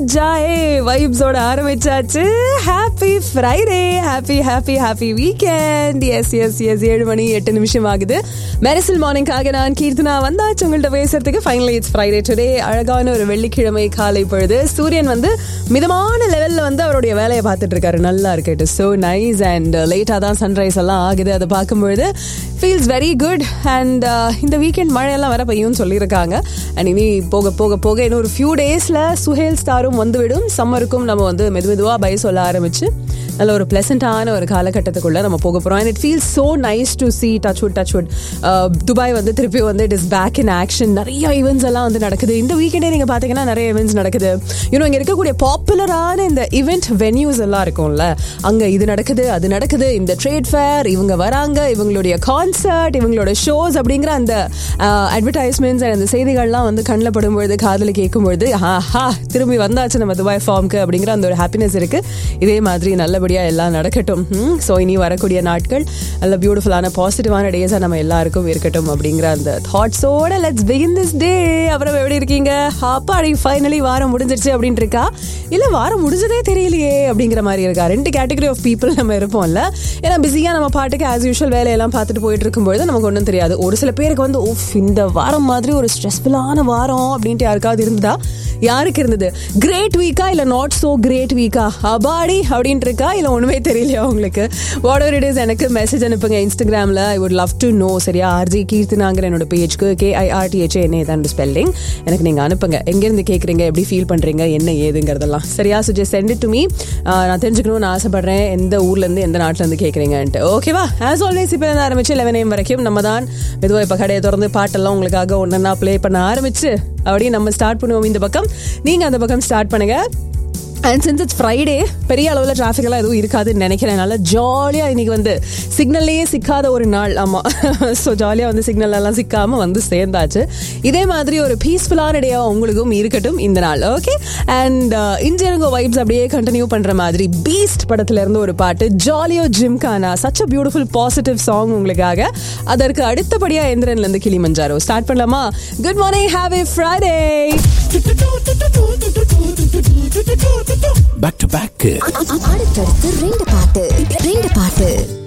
ஜாயே வைப்ஸோட ஆரம்பிச்சாச்சு happy Friday happy happy happy weekend yes yes yes ஏழு மணி எட்டு நிமிஷம் ஆகுது மெரிசல் மார்னிங்காக நான் கீர்த்தனா வந்தாச்சு உங்கள்கிட்ட பேசுறதுக்கு ஃபைனலி இட்ஸ் ஃப்ரைடே டுடே அழகான ஒரு வெள்ளிக்கிழமை காலை பொழுது சூரியன் வந்து மிதமான லெவல்ல வந்து அவருடைய வேலையை பார்த்துட்டு இருக்காரு நல்லா இருக்கு இட் ஸோ நைஸ் அண்ட் லேட்டாக தான் சன்ரைஸ் எல்லாம் ஆகுது அதை பார்க்கும்பொழுது ஃபீல்ஸ் வெரி குட் அண்ட் இந்த வீக்கெண்ட் மழையெல்லாம் வர பெய்யும் சொல்லியிருக்காங்க அண்ட் இனி போக போக போக இன்னும் ஒரு ஃபியூ டேஸில் சுஹேல் ஸ்டாரும் வந்துவிடும் சம்மருக்கும் நம்ம வந்து மெது மெதுவாக பை சொல்ல ஆரம்பிச்சு நல்ல ஒரு பிளசண்டான ஒரு காலகட்டத்துக்குள்ள நம்ம போக போகிறோம் and it feels so nice to see touch wood touch wood Dubai வந்து திருப்பி வந்து it is back in action நிறைய ஈவெண்ட்ஸ் எல்லாம் வந்து நடக்குது இந்த வீக்கெண்டே நீங்கள் பார்த்தீங்கன்னா நிறைய ஈவெண்ட்ஸ் நடக்குது இன்னும் இங்கே இருக்கக்கூடிய பாப்புலரான இந்த ஈவெண்ட் வென்யூஸ் எல்லாம் இருக்கும்ல அங்கே இது நடக்குது அது நடக்குது இந்த ட்ரேட் ஃபேர் இவங்க வராங்க இவங்களுடைய கான்சர்ட் இவங்களோட ஷோஸ் அப்படிங்கிற அந்த அட்வர்டைஸ்மெண்ட்ஸ் அண்ட் அந்த செய்திகள்லாம் வந்து கண்ணில் படும்பொழுது காதில் கேட்கும்பொழுது ஆஹா திரும்பி வந்தாச்சு நம்ம துபாய் ஃபார்முக்கு அப்படிங்கிற அந்த ஒரு ஹாப்பினஸ் இருக்கு இதே மாதிரி நல்லபடியாக எல்லாம் நடக்கட்டும் ஸோ இனி வரக்கூடிய நாட்கள் நல்ல பியூட்டிஃபுல்லான பாசிட்டிவான டேஸாக நம்ம எல்லாருக்கும் இருக்கட்டும் அப்படிங்கிற அந்த தாட்ஸோட லெட்ஸ் பிகின் திஸ் டே அப்புறம் எப்படி இருக்கீங்க அப்பாடி ஃபைனலி வாரம் முடிஞ்சிருச்சு அப்படின்ட்டு இருக்கா இல்லை வாரம் முடிஞ்சதே தெரியலையே அப்படிங்கிற மாதிரி இருக்கா ரெண்டு கேட்டகரி ஆஃப் பீப்புள் நம்ம இருப்போம்ல ஏன்னா பிஸியாக நம்ம பாட்டுக்கு ஆஸ் யூஷுவல் வேலையெல்லாம் பார்த்துட்டு போயிட்டு இருக்கும்பொழுது நமக்கு ஒன்றும் தெரியாது ஒரு சில பேருக்கு வந்து ஓஃப் இந்த வாரம் மாதிரி ஒரு ஸ்ட்ரெஸ்ஃபுல்லான வாரம் அப்படின்ட்டு யாருக்காவது இருந்ததா யாருக்கு இருந்தது கிரேட் வீக்கா இல்லை நாட் சோ கிரேட் வீக்கா அபாடி அப்படின்ட்டு இருக்கா இல்லை ஒன்றுமே தெரியலையா உங்களுக்கு வாட் எவர் இட் இஸ் எனக்கு மெசேஜ் அனுப்புங்க இன்ஸ்டாகிராமில் I would love to know சரியா ஆர்ஜி கீர்த்தனாங்கிற என்னோட பேஜ்க்கு கேஐஆர்டிஹெச்ஏ என்ன தான் ஸ்பெல்லிங் எனக்கு நீங்கள் அனுப்புங்க எங்கேருந்து கேட்குறீங்க எப்படி ஃபீல் பண்ணுறீங்க என்ன ஏதுங்கிறதெல்லாம் சரியா so just send to me நான் தெரிஞ்சுக்கணும்னு ஆசைப்படுறேன் எந்த ஊர்லேருந்து எந்த நாட்டிலேருந்து கேட்குறீங்கன்ட்டு ஓகேவா ஆஸ் ஆல்வேஸ் இப்போ இருந்து ஆரம்பிச்சு லெவன் ஏம் வரைக்கும் நம்ம தான் மெதுவாக இப்போ கடையை திறந்து பாட்டெல்லாம் உங்களுக்காக ஒன்றா ப்ளே பண்ண ஆரம்பிச்சு அப்படியே நம்ம ஸ்டார்ட் பண்ணுவோம் இந்த பக்கம் நீங்கள் அந்த பக்கம் ஸ்டார்ட் பண்ணுங்கள் அண்ட் சின்ஸ் இட்ஸ் ஃப்ரைடே பெரிய அளவில் டிராஃபிக் எல்லாம் எதுவும் இருக்காதுன்னு நினைக்கிறேன் நல்லா ஜாலியாக இன்னைக்கு வந்து சிக்னல்லையே சிக்காத ஒரு நாள் ஆமாம் ஸோ ஜாலியாக வந்து சிக்னல் எல்லாம் சிக்காமல் வந்து சேர்ந்தாச்சு இதே மாதிரி ஒரு பீஸ்ஃபுல்லான டேயாக உங்களுக்கும் இருக்கட்டும் இந்த நாள் ஓகே அண்ட் இந்தியனுங்க வைப்ஸ் அப்படியே கண்டினியூ பண்ணுற மாதிரி பீஸ்ட் படத்துல இருந்து ஒரு பாட்டு jolly o gymkhana such a beautiful positive song உங்களுக்காக அதற்கு அடுத்தபடியாக எந்திரன்லேருந்து கிளி மஞ்சாரோ ஸ்டார்ட் பண்ணலாமா good morning have a Friday back to back அடுத்தடுத்து ரெண்டு பாட்டு ரெண்டு பாட்டு